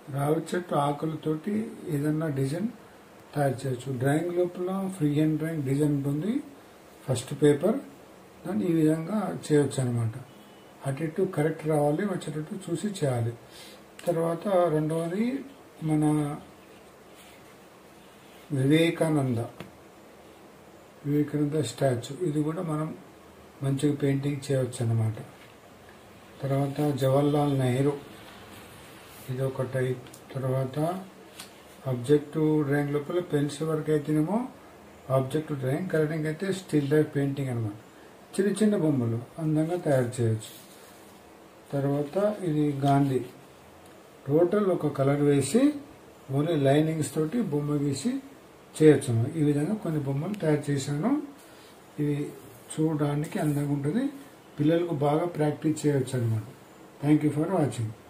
రావి చెట్టు ఆకులతోటి ఏదన్నా డిజైన్ తయారు చేయొచ్చు డ్రాయింగ్ లోపల ఫ్రీ హ్యాండ్ డ్రాయింగ్ డిజైన్ ఉంటుంది ఫస్ట్ పేపర్ దాన్ని ఈ విధంగా చేయొచ్చు అనమాట అటు ఇటు కరెక్ట్ రావాలి వచ్చేటట్టు చూసి చేయాలి తర్వాత రెండవది మన వివేకానంద వివేకానంద స్టాచ్యూ ఇది కూడా మనం మంచిగా పెయింటింగ్ చేయవచ్చు అన్నమాట తర్వాత జవహర్లాల్ నెహ్రూ ఇది ఒక టైప్ తర్వాత ఆబ్జెక్టివ్ డ్రాయింగ్ లోపల పెన్సిల్ వరకు అయితేనేమో ఆబ్జెక్టివ్ డ్రాయింగ్ కలరింగ్ అయితే స్టిల్ లైఫ్ పెయింటింగ్ అనమాట చిన్న చిన్న బొమ్మలు అందంగా తయారు చేయొచ్చు తర్వాత ఇది గాంధీ టోటల్ ఒక కలర్ వేసి ఓన్లీ లైనింగ్స్ తోటి బొమ్మ గీసి చేయొచ్చు అన్నమాట. ఈ విధంగా కొన్ని బొమ్మలు తయారు చేశాను ఇవి చూడడానికి అందంగా ఉంటుంది పిల్లలకు బాగా ప్రాక్టీస్ చేయొచ్చు అనమాట థ్యాంక్ యూ ఫర్ వాచింగ్